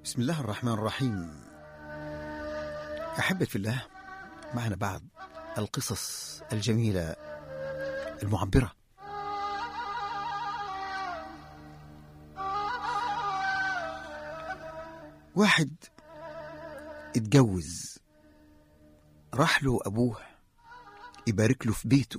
بسم الله الرحمن الرحيم أحبة في الله معنا بعض القصص الجميلة المعبرة واحد اتجوز راح له أبوه يبارك له في بيته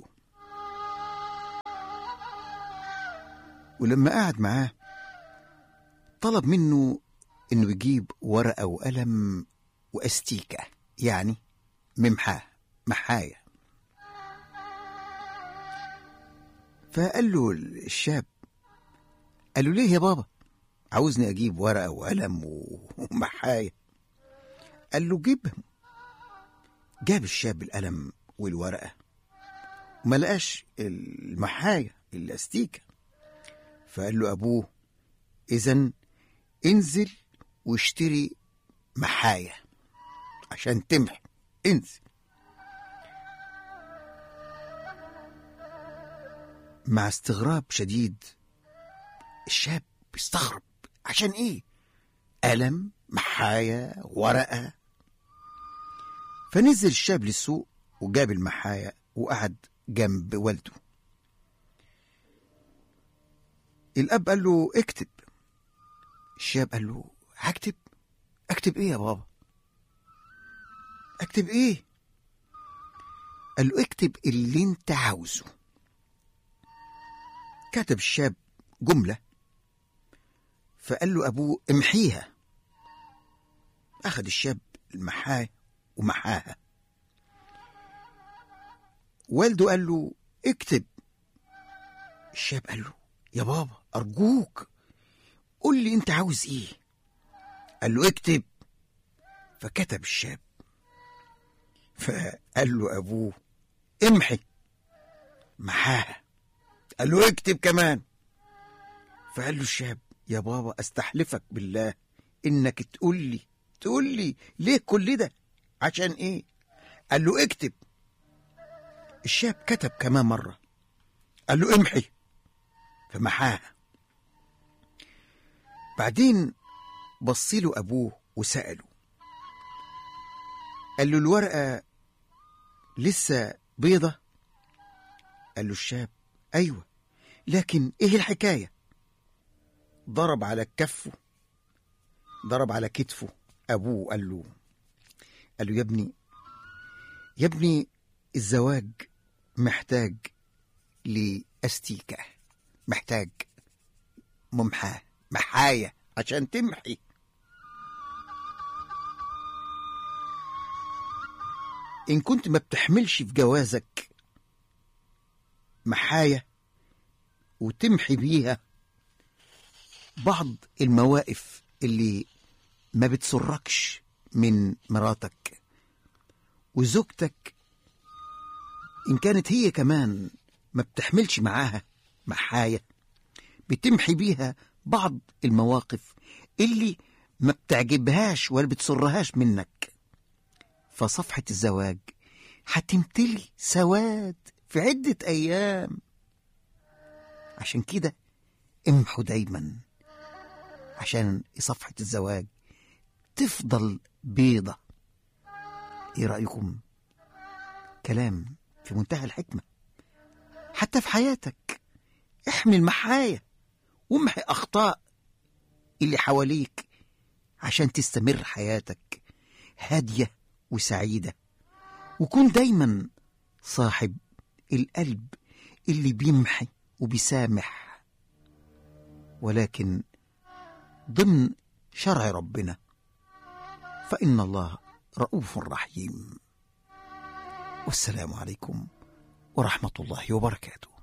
ولما قعد معاه طلب منه انه يجيب ورقه وقلم واستيكه يعني ممحاه محايه فقال له الشاب قال له ليه يا بابا عاوزني اجيب ورقه وقلم ومحايه قال له جيبهم جاب الشاب القلم والورقه وما لقاش المحايه الاستيكه فقال له ابوه اذا انزل واشتري محاية عشان تمحي انزل مع استغراب شديد الشاب بيستغرب عشان ايه قلم محاية ورقة فنزل الشاب للسوق وجاب المحاية وقعد جنب والده الأب قال له اكتب الشاب قال له هكتب اكتب ايه يا بابا اكتب ايه قال له اكتب اللي انت عاوزه كتب الشاب جملة فقال له أبوه امحيها أخذ الشاب المحاه ومحاها والده قال له اكتب الشاب قال له يا بابا أرجوك قول لي انت عاوز ايه قال له اكتب فكتب الشاب فقال له ابوه امحي محاها قال له اكتب كمان فقال له الشاب يا بابا استحلفك بالله انك تقول لي تقول لي ليه كل ده عشان ايه قال له اكتب الشاب كتب كمان مره قال له امحي فمحاها بعدين بص له أبوه وسأله قال له الورقة لسه بيضة قال له الشاب أيوة لكن إيه الحكاية ضرب على كفه ضرب على كتفه أبوه قال له قال له يا ابني يا ابني الزواج محتاج لأستيكة محتاج ممحاه محاية عشان تمحي إن كنت ما بتحملش في جوازك محاية وتمحي بيها بعض المواقف اللي ما بتسركش من مراتك وزوجتك إن كانت هي كمان ما بتحملش معاها محاية بتمحي بيها بعض المواقف اللي ما بتعجبهاش ولا بتسرهاش منك فصفحة الزواج هتمتلي سواد في عدة أيام عشان كده امحوا دايما عشان صفحة الزواج تفضل بيضة ايه رأيكم كلام في منتهى الحكمة حتى في حياتك احمل محايا وامحي أخطاء اللي حواليك عشان تستمر حياتك هادية وسعيدة وكون دايما صاحب القلب اللي بيمحي وبيسامح ولكن ضمن شرع ربنا فإن الله رؤوف رحيم والسلام عليكم ورحمة الله وبركاته